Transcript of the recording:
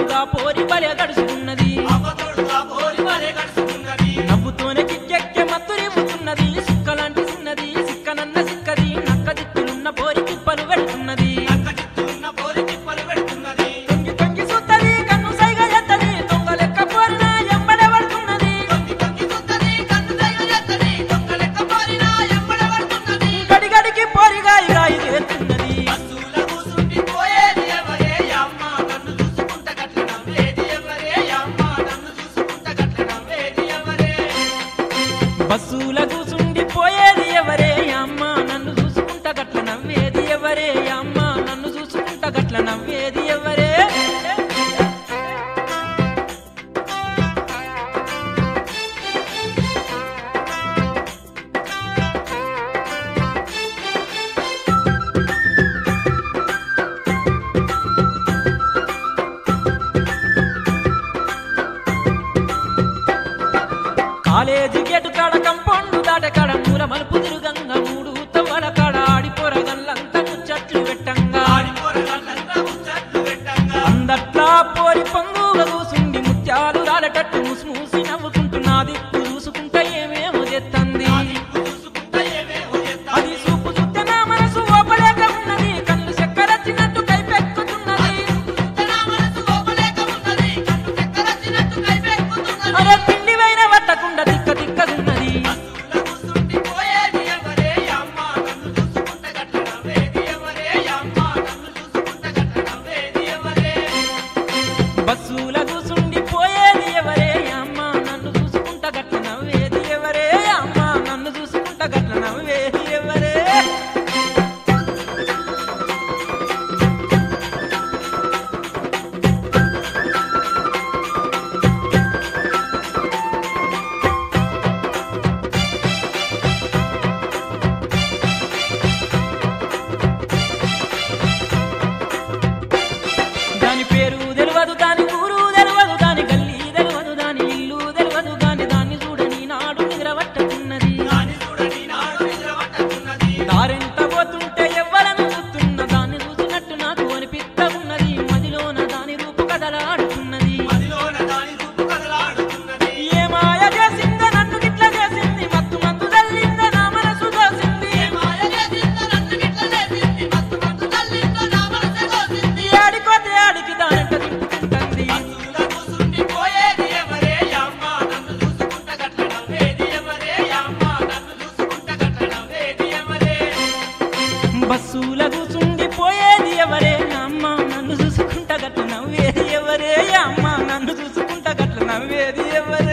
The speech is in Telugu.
తోడుగా పోరి బలే గడుచుకున్నది అవ్వతోడుగా పోరి వలె గడుచుకున్నది. నవ్వుతోనే కిక్కెక్కె మత్తురిముతున్నది సుక్కలాంటి చిన్నది సిక్కనన్న సిక్కది నక్క దిక్కులున్న పోరి తిప్పలు పెడుతున్నది నక్క చిత్తున్న పోరి తిప్పలు పెడుతున్నది. తొంగి తొంగి సుత్తది కన్ను సైగ ఎత్తది దొంగ లెక్క పోరిన ఎంబడే పడుతున్నది తొంగి తొంగి చూస్తది, కన్ను దైవ చేస్తది, దొంగ లెక్క పోరినా ఎంబడబడుతున్నది. గడిగడికి పోరిగాయి గాయి చేస్తున్నది బస్సుల కూసుండి పోయేది ఎవరే అమ్మ నన్ను చూసుకుంట గట్ల నవ్వేది ఎవరే అమ్మ నన్ను చూసుకుంట గట్ల నవ్వేది ఎవరే బస్సుల కూసుండి పోయేది ఎవరే అమ్మ నన్ను చూసుకుంటా గట్ల నవ్వేది ఎవరే అమ్మ నన్ను చూసుకుంటా గట్ల నవ్వేది ఎవరే కాలేజీ గేటు కాడ కంపౌండ్ దాట కాడ మూల మలుపు తిరుగంగా మూడు తవ్వల కాడ ఆడిపోరగల్లంతా ముచ్చట్లు పెట్టంగా ఆడిపోరగాళ్ళంతా ముచ్చట్లు పెట్టంగా అందట్లా పోరి పంగుగా కూసుండి ముత్యాలు రాలటట్టు ముసిమూసి నవ్వుకుంటున్నా దిక్కు చూసుకుంటా ఏమేమో చేత్తంది దిక్కు చూసుకుంటా ఏమేమో చేస్తా అది చూపు చూస్తే నా మనసు ఓపలేక ఉన్నది కళ్ళు చక్కరచ్చినట్టు కైపెక్కుతున్నది నా మనసు లోపలేక ఉన్నది కన్ను చక్కరచ్చినట్టు కైపెక్కుతున్నది అరే పిండి వైన పట్టకుండా తిక్క తిక్కదున్నది బస్సుల కూసుండి పోయేది ఎవరే అమ్మ నన్ను చూసుకుంట గట్ల నవ్వేది ఎవరే అమ్మ నన్ను చూసుకుంట గట్ల నవ్వేది ఎవరే బస్సుల కూసుండి పోయేది ఎవరే అమ్మ నన్ను చూసుకుంటా గట్ల నవ్వేది ఎవరే అమ్మ నన్ను చూసుకుంటా గట్ల నవ్వేది ఎవరే దాని పేరు తెలియదు దాని ఊరు తెలియదు దాని గల్లీ తెలియదు దాని ఇల్లు తెలియదు దాని దాన్ని చూడని నాడు నిద్రపట్టుకున్నది దాని చూడని నాడు నిద్రపట్టుకున్నది దారింట పోతుంటే ఎవ్వరను చూస్తున్న దాన్ని చూసినట్టు నాకు అనిపిస్తా ఉన్నది మదిలోన దాని రూపు కదలాడుతున్నది మదిలోన దాని రూపు కదలాడుతున్నది ఏ మాయ చేసిందో నన్ను గిట్ల చేసింది మత్తు మందు తల్లిందో నా మనసు దోసింది ఏ మాయ చేసిందో నన్ను గిట్ల చేసింది మత్తు మత్తు తల్లిందో నా మనసే దోసింది ఆడిపోతే ఆడికి దానంట తిప్పుకుంటుంది బస్సుల కూసుండి పోయేది ఎవరే అమ్మ నన్ను చూసుకుంట గట్ల నవ్వేది ఎవరే అమ్మ నన్ను చూసుకుంట గట్ల నవ్వేది ఎవరే బస్సుల కూసుండి పోయేది ఎవరే అమ్మ నన్ను చూసుకుంటా గట్ల నవ్వేది ఎవరే అమ్మ నన్ను చూసుకుంటా గట్ల నవ్వేది ఎవరే